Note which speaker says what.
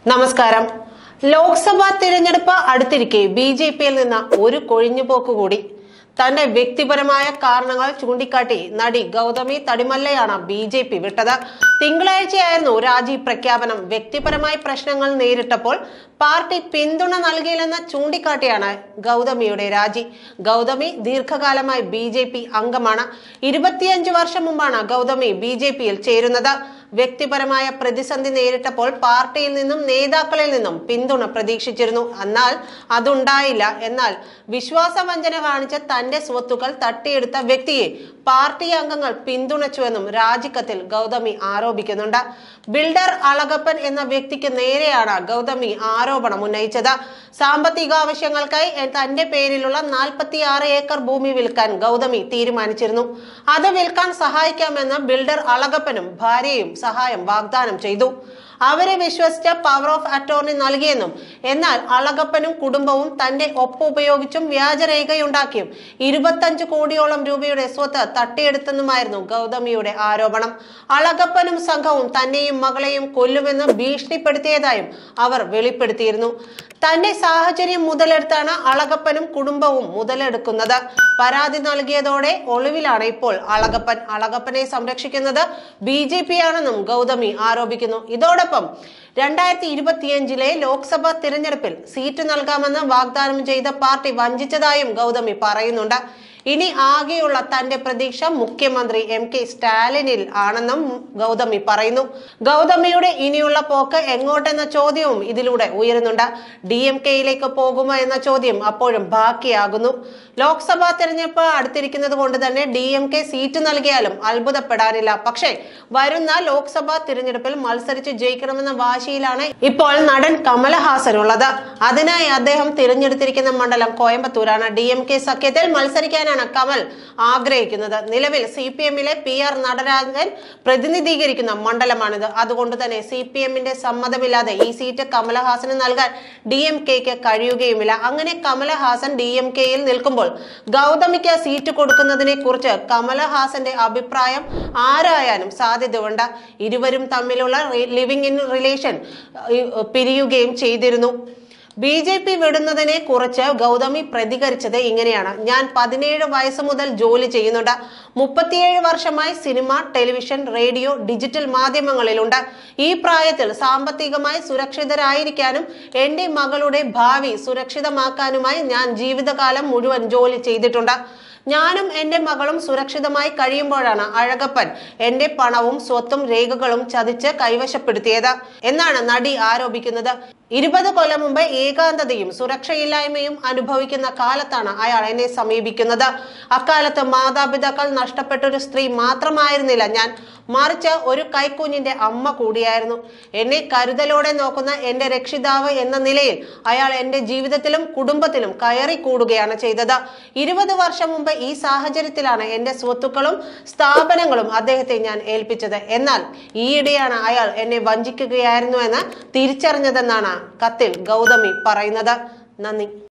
Speaker 1: നമസ്കാരം ലോക്സഭാ തിരഞ്ഞെടുപ്പ് അടുത്തിരിക്കെ B J പിയിൽ നിന്ന് ഒരു കൊഴിഞ്ഞുപോക്ക് കൂടി തന്റെ വ്യക്തിപരമായ കാരണങ്ങൾ ചൂണ്ടിക്കാട്ടി നടി ഗൗതമി തടിമല്ലയാണ് ബി ജെ പി വിട്ടത് തിങ്കളാഴ്ചയായിരുന്നു രാജി പ്രഖ്യാപനം വ്യക്തിപരമായ പ്രശ്നങ്ങൾ നേരിട്ടപ്പോൾ പാർട്ടി പിന്തുണ നൽകിയില്ലെന്ന് ചൂണ്ടിക്കാട്ടിയാണ് ഗൗതമിയുടെ രാജി ഗൗതമി ദീർഘകാലമായി ബി ജെ പി അംഗമാണ് ഇരുപത്തിയഞ്ച് വർഷം മുമ്പാണ് ഗൗതമി ബി ജെ പിയിൽ ചേരുന്നത് വ്യക്തിപരമായ പ്രതിസന്ധി നേരിട്ടപ്പോൾ പാർട്ടിയിൽ നിന്നും നേതാക്കളിൽ നിന്നും പിന്തുണ പ്രതീക്ഷിച്ചിരുന്നു എന്നാൽ അതുണ്ടായില്ല എന്നാൽ വിശ്വാസവഞ്ചന കാണിച്ച് തന്റെ സ്വത്തുക്കൾ തട്ടിയെടുത്ത വ്യക്തിയെ പാർട്ടി അംഗങ്ങൾ പിന്തുണച്ചുവെന്നും രാജിക്കത്തിൽ ഗൗതമി ആരോപിക്കുന്നുണ്ട് ബിൽഡർ അളകപ്പൻ എന്ന വ്യക്തിക്ക് നേരെയാണ് ഗൗതമി ആരോപണം ഉന്നയിച്ചത് സാമ്പത്തിക ആവശ്യങ്ങൾക്കായി തന്റെ പേരിലുള്ള നാൽപ്പത്തി ആറ് ഏക്കർ ഭൂമി വിൽക്കാൻ ഗൗതമി തീരുമാനിച്ചിരുന്നു അത് വിൽക്കാൻ സഹായിക്കാമെന്ന് ബിൽഡർ അളകപ്പനും ഭാര്യയും സഹായം വാഗ്ദാനം ചെയ്തു അവരെ വിശ്വസിച്ച് പവർ ഓഫ് അറ്റോർണി നൽകിയെന്നും എന്നാൽ അളകപ്പനും കുടുംബവും തന്റെ ഒപ്പ് ഉപയോഗിച്ചും വ്യാജരേഖയുണ്ടാക്കിയും ഇരുപത്തഞ്ച് കോടിയോളം രൂപയുടെ സ്വത്ത് തട്ടിയെടുത്തെന്നുമായിരുന്നു ഗൗതമിയുടെ ആരോപണം അളകപ്പനും സംഘവും തന്നെയും മകളെയും കൊല്ലുമെന്ന് ഭീഷണിപ്പെടുത്തിയതായും അവർ വെളിപ്പെടുത്തിയിരുന്നു തന്റെ സാഹചര്യം മുതലെടുത്താണ് അളകപ്പനും കുടുംബവും മുതലെടുക്കുന്നത് പരാതി നൽകിയതോടെ ഒളിവിലാണ് ഇപ്പോൾ അളകപ്പൻ അളകപ്പനെ സംരക്ഷിക്കുന്നത് ബി ജെ പി ആണെന്നും ഗൗതമി ആരോപിക്കുന്നു ഇതോടൊപ്പം രണ്ടായിരത്തി ഇരുപത്തിയഞ്ചിലെ ലോക്സഭാ തിരഞ്ഞെടുപ്പിൽ സീറ്റ് നൽകാമെന്ന് വാഗ്ദാനം ചെയ്ത പാർട്ടി വഞ്ചിച്ചതായും ഗൗതമി പറയുന്നുണ്ട് ഇനി ആകെയുള്ള തന്റെ പ്രതീക്ഷ മുഖ്യമന്ത്രി എം കെ സ്റ്റാലിനിൽ ആണെന്നും ഗൗതമി പറയുന്നു ഗൗതമിയുടെ ഇനിയുള്ള പോക്ക് എങ്ങോട്ടെന്ന ചോദ്യവും ഇതിലൂടെ ഉയരുന്നുണ്ട് ഡി എം കെയിലേക്ക് പോകുമോ എന്ന ചോദ്യം അപ്പോഴും ബാക്കിയാകുന്നു ലോക്സഭാ തെരഞ്ഞെടുപ്പ് അടുത്തിരിക്കുന്നത് കൊണ്ട് തന്നെ ഡി എം കെ സീറ്റ് നൽകിയാലും അത്ഭുതപ്പെടാനില്ല പക്ഷേ വരുന്ന ലോക്സഭാ തിരഞ്ഞെടുപ്പിൽ മത്സരിച്ച് ജയിക്കണമെന്ന വാശിയിലാണ് ഇപ്പോൾ നടൻ കമലഹാസൻ ഉള്ളത് അതിനായി അദ്ദേഹം തിരഞ്ഞെടുത്തിരിക്കുന്ന മണ്ഡലം കോയമ്പത്തൂരാണ് ഡി എം കെ സഖ്യത്തിൽ മത്സരിക്കാനാണ് കമൽ ആഗ്രഹിക്കുന്നത് നിലവിൽ സി പി എമ്മിലെ പി ആർ നടരാജൻ പ്രതിനിധീകരിക്കുന്ന മണ്ഡലമാണിത് അതുകൊണ്ട് തന്നെ സി പി എമ്മിന്റെ സമ്മതമില്ലാതെ ഈ സീറ്റ് കമലഹാസന് നൽകാൻ ഡി എം കെക്ക് കഴിയുകയുമില്ല അങ്ങനെ കമലഹാസൻ ഡി എം കെയിൽ നിൽക്കുമ്പോൾ ഗൗതമിക്ക് സീറ്റ് കൊടുക്കുന്നതിനെ കുറിച്ച് കമലഹാസന്റെ അഭിപ്രായം ആരായാനും സാധ്യതയുണ്ട് ഇരുവരും തമ്മിലുള്ള ലിവിംഗ് ഇൻ റിലേഷൻ പിരിയുകയും ചെയ്തിരുന്നു ബി ജെ പി വിടുന്നതിനെ കുറിച്ച് ഗൗതമി പ്രതികരിച്ചത് ഇങ്ങനെയാണ് ഞാൻ പതിനേഴ് വയസ്സ് മുതൽ ജോലി ചെയ്യുന്നുണ്ട് മുപ്പത്തിയേഴ് വർഷമായി സിനിമ ടെലിവിഷൻ റേഡിയോ ഡിജിറ്റൽ മാധ്യമങ്ങളിലുണ്ട് ഈ പ്രായത്തിൽ സാമ്പത്തികമായി സുരക്ഷിതരായിരിക്കാനും എന്റെ മകളുടെ ഭാവി സുരക്ഷിതമാക്കാനുമായി ഞാൻ ജീവിതകാലം മുഴുവൻ ജോലി ചെയ്തിട്ടുണ്ട് ഞാനും എന്റെ മകളും സുരക്ഷിതമായി കഴിയുമ്പോഴാണ് അഴകപ്പൻ എന്റെ പണവും സ്വത്തും രേഖകളും ചതിച്ച് കൈവശപ്പെടുത്തിയത് എന്നാണ് നടി ആരോപിക്കുന്നത് ഇരുപത് കൊല്ലം മുമ്പ് ഏകാന്തതയും സുരക്ഷയില്ലായ്മയും അനുഭവിക്കുന്ന കാലത്താണ് അയാൾ എന്നെ സമീപിക്കുന്നത് അക്കാലത്ത് മാതാപിതാക്കൾ നഷ്ടപ്പെട്ട ഒരു സ്ത്രീ മാത്രമായിരുന്നില്ല ഞാൻ മറിച്ച് ഒരു കൈക്കുഞ്ഞിന്റെ അമ്മ കൂടിയായിരുന്നു എന്നെ കരുതലോടെ നോക്കുന്ന എന്റെ രക്ഷിതാവ് എന്ന നിലയിൽ അയാൾ എന്റെ ജീവിതത്തിലും കുടുംബത്തിലും കയറി കൂടുകയാണ് ചെയ്തത് ഇരുപത് വർഷം മുമ്പ് ഈ സാഹചര്യത്തിലാണ് എന്റെ സ്വത്തുക്കളും സ്ഥാപനങ്ങളും അദ്ദേഹത്തെ ഞാൻ ഏൽപ്പിച്ചത് എന്നാൽ ഈയിടെയാണ് അയാൾ എന്നെ വഞ്ചിക്കുകയായിരുന്നു എന്ന് തിരിച്ചറിഞ്ഞതെന്നാണ് കത്തിൽ ഗൗതമി പറയുന്നത് നന്ദി